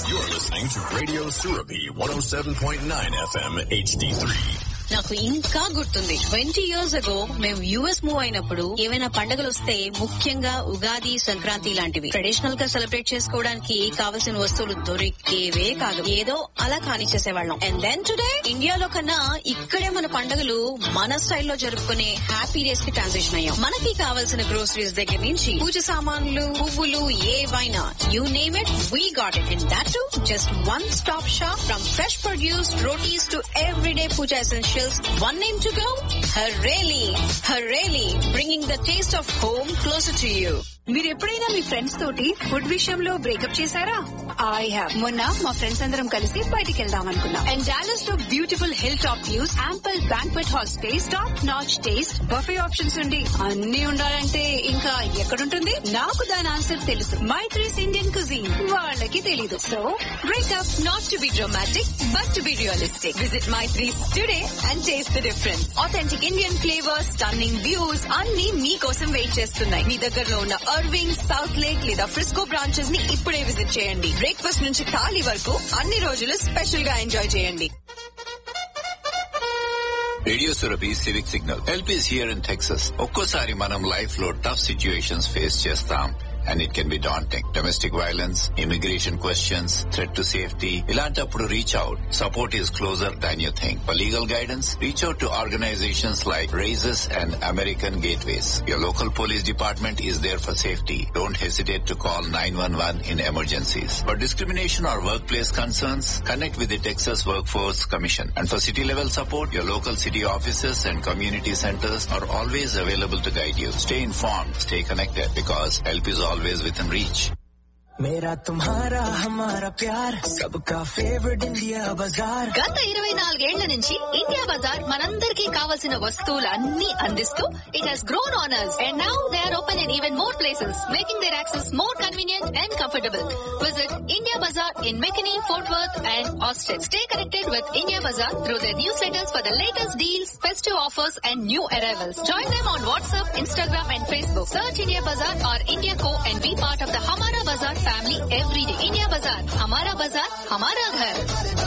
You're listening to Radio Surapi 107.9 FM HD3. నాకు ఇంకా గుర్తుంది ట్వంటీ ఇయర్స్ అగో మేము యుఎస్ మూవ్ అయినప్పుడు ఏవైనా పండుగలు వస్తే ముఖ్యంగా ఉగాది సంక్రాంతి లాంటివి ట్రెడిషనల్ గా సెలబ్రేట్ చేసుకోవడానికి కావలసిన వస్తువులు దొరికేవే కాదు ఏదో అలా కానిచ్చేసేవాళ్ళం అండ్ దెన్ టుడే ఇండియాలో కన్నా ఇక్కడే మన పండుగలు మన స్టైల్లో జరుపుకునే హ్యాపీ డేస్ కి ట్రాన్సిషన్ అయ్యాం మనకి కావాల్సిన గ్రోసరీస్ దగ్గర నుంచి పూజ సామాన్లు పువ్వులు ఏవైనా you name it we got it in that to just one stop shop from fresh produce rotis to everyday puja essentials. One name to go? Hareli. Hareli, bringing the taste of home closer to you. మీరు ఎప్పుడైనా మీ friends తోటి food విషయంలో breakup చేశారా I have మొన్న మా friends అందరం కలిసి బయటికి వెళ్దాం అనుకున్నాం అండ్ డాలస్ లో beautiful hill top views ample banquet hall space top notch taste buffet options ఉండి అన్ని ఉండాలంటే ఇంకా ఎక్కడుంటుంది నాకు దాని ఆన్సర్ తెలుసు మై త్రీస్ ఇండియన్ కుజీన్ వాళ్ళకి తెలీదు so breakup not to be dramatic but to be realistic visit my threes today and taste the difference authentic Indian flavours stunning views అన్ని మీకోసం వెయిట్ చేస్తున్నాయి మీ దగ్గరలో ఉన్న అర్వింగ్ సౌత్ లేక్ లేదా ఫ్రిస్కో బ్రాంచెస్ ని ఇప్పుడే విజిట్ చేయండి బ్రేక్ఫాస్ట్ నుంచి థాలీ వరకు అన్ని రోజులు స్పెషల్ గా ఎంజాయ్ చేయండి radio Surabhi civic signal help is here in Texas ఒక్కోసారి మనం లైఫ్ లో టఫ్ సిచ్యుయేషన్స్ ఫేస్ చేస్తాం and it can be daunting domestic violence immigration questions threat to safety ఇలాంటప్పుడు reach out support is closer than you think for legal guidance reach out to organisations like raises and American Gateways your local police department is there for safety don't hesitate to call nine one one in emergencies for discrimination or workplace concerns, connect with the Texas Workforce Commission. And for city level support, your local city offices and community centers are always available to guide you. Stay informed, stay connected because help is always within reach. मेरा तुम्हारा हमारा प्यार सबका favourite India बाजार గత ఇరవై నాలుగేళ్ల నుంచి ఇండియా బజార్ మనందరికీ కావలసిన వస్తువులన్నీ అందిస్తూ it has grown honours and now they are open in even more places making their access more convenient and comfortable visit India Bazaar in McKinney Fort Worth and ఆస్టెడ్ stay connected with India Bazaar through their newsletters for the latest deals festive offers and new arrivals join them on WhatsApp Instagram and Facebook search India Bazaar or India co and be part of the హమారా Bazar family every day India Bazaar Hamara Bazaar Hamara ghar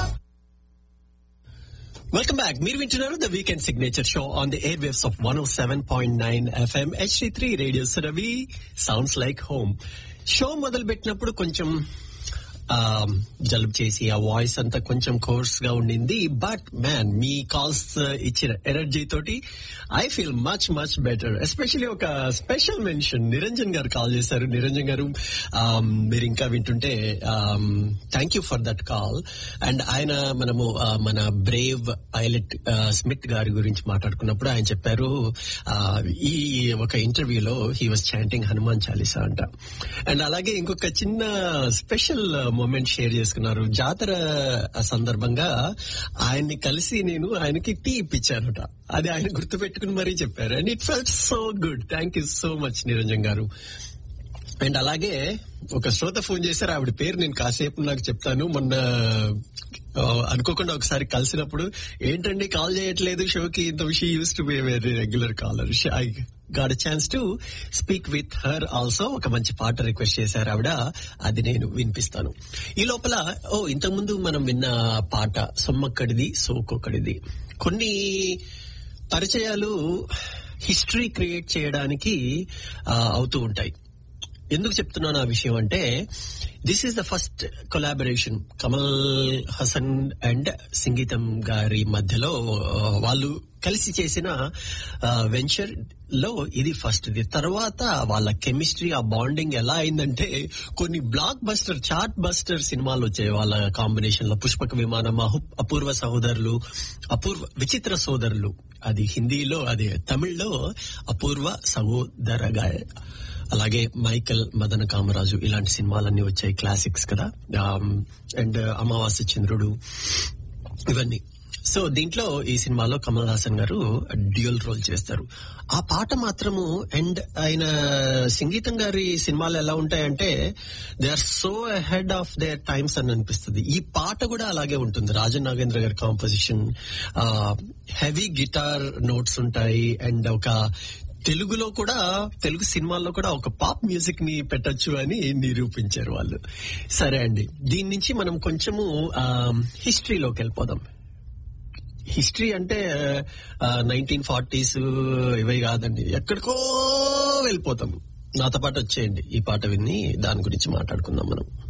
welcome back మీరు వింటున్నారు the weekend signature show on the airwaves of one seven point nine FM HD three radio Surabhi sounds like home show మొదలు పెట్టినప్పుడు కొంచెం ఆ, జలుబు చేసి ఆ వాయిస్ అంతా కొంచెం కోర్స్ గా ఉండింది బట్ మ్యాన్ మీ కాల్స్ ఇచ్చిన ఎనర్జీ తోటి I feel much much better especially ఒక special mention Niranjan garu call చేశారు నిరంజన్ గారు um, మీరు ఇంకా వింటుంటే thank you for that call and ఆయన మనము uh, మన బ్రేవ్ పైలట్ స్మిత్ గారి గురించి మాట్లాడుకున్నప్పుడు ఆయన చెప్పారు uh, ఈ ఒక ఇంటర్వ్యూలో he was chanting Hanuman Chalisa అంట అండ్ అలాగే ఇంకొక చిన్న స్పెషల్ మూమెంట్ షేర్ చేసుకున్నారు జాతర సందర్భంగా ఆయన్ని కలిసి నేను ఆయనకి టీ ఇప్పించానట అది ఆయన గుర్తు పెట్టుకుని మరీ చెప్పారు and it felt so good thank you so much Niranjan garu and అలాగే ఒక శ్రోత ఫోన్ చేశారు ఆవిడ పేరు నేను కాసేపు నాకు చెప్తాను మొన్న ఆ, అనుకోకుండా ఒకసారి కలిసినప్పుడు ఏంటండి కాల్ చేయట్లేదు షోకి ఇంత విషయం used to be very regular caller I got chance to speak with her also ఒక మంచి పాట రిక్వెస్ట్ చేశారు ఆవిడ అది నేను వినిపిస్తాను ఈ లోపల ఓ ఇంతకుముందు మనం విన్న పాట సొమ్మక్కడిది సోకొక్కడిది కొన్ని పరిచయాలు హిస్టరీ క్రియేట్ చేయడానికి ఆ, అవుతూ ఉంటాయి ఎందుకు చెప్తున్నాను ఆ విషయం అంటే this is the first collaboration Kamal Haasan and సంగీతం గారి మధ్యలో ఆ, వాళ్ళు కలిసి చేసిన వెంచర్ లో ఇది ఫస్ట్ ఇది తర్వాత వాళ్ళ కెమిస్ట్రీ ఆ బాండింగ్ ఎలా అయిందంటే కొన్ని బ్లాక్ బస్టర్ చార్ట్ బస్టర్ సినిమాలు వచ్చాయి వాళ్ళ కాంబినేషన్ లో పుష్పక విమానం అహు- అపూర్వ సహోదరులు అపూర్వ విచిత్ర సోదరులు అది హిందీలో అది తమిళ్లో అపూర్వ సహోదరగా అలాగే మైకల్ మదన కామరాజు ఇలాంటి సినిమాలన్నీ వచ్చాయి క్లాసిక్స్ కదా అండ్ అమావాస్య చంద్రుడు ఇవన్నీ సో దీంట్లో ఈ సినిమాలో కమల్ హాసన్ గారు డ్యూయల్ రోల్ చేస్తారు ఆ పాట మాత్రము అండ్ ఆయన సంగీతం గారి సినిమాలు ఎలా ఉంటాయంటే they are so ahead of their times అని అనిపిస్తుంది ఈ పాట కూడా అలాగే ఉంటుంది రాజన్ నాగేంద్ర గారి కాంపోజిషన్ హెవీ గిటార్ నోట్స్ ఉంటాయి అండ్ ఒక తెలుగులో కూడా తెలుగు సినిమాల్లో కూడా ఒక పాప్ మ్యూజిక్ ని పెట్టొచ్చు అని నిరూపించారు వాళ్ళు సరే అండి దీని నుంచి మనం కొంచెము హిస్టరీలోకి వెళ్ళిపోదాం హిస్టరీ అంటే నైన్టీన్ ఫార్టీస్ ఇవే కాదండి ఎక్కడికో వెళ్ళిపోతాం నాతో పాటు వచ్చేయండి ఈ పాట విని దాని గురించి మాట్లాడుకుందాం మనం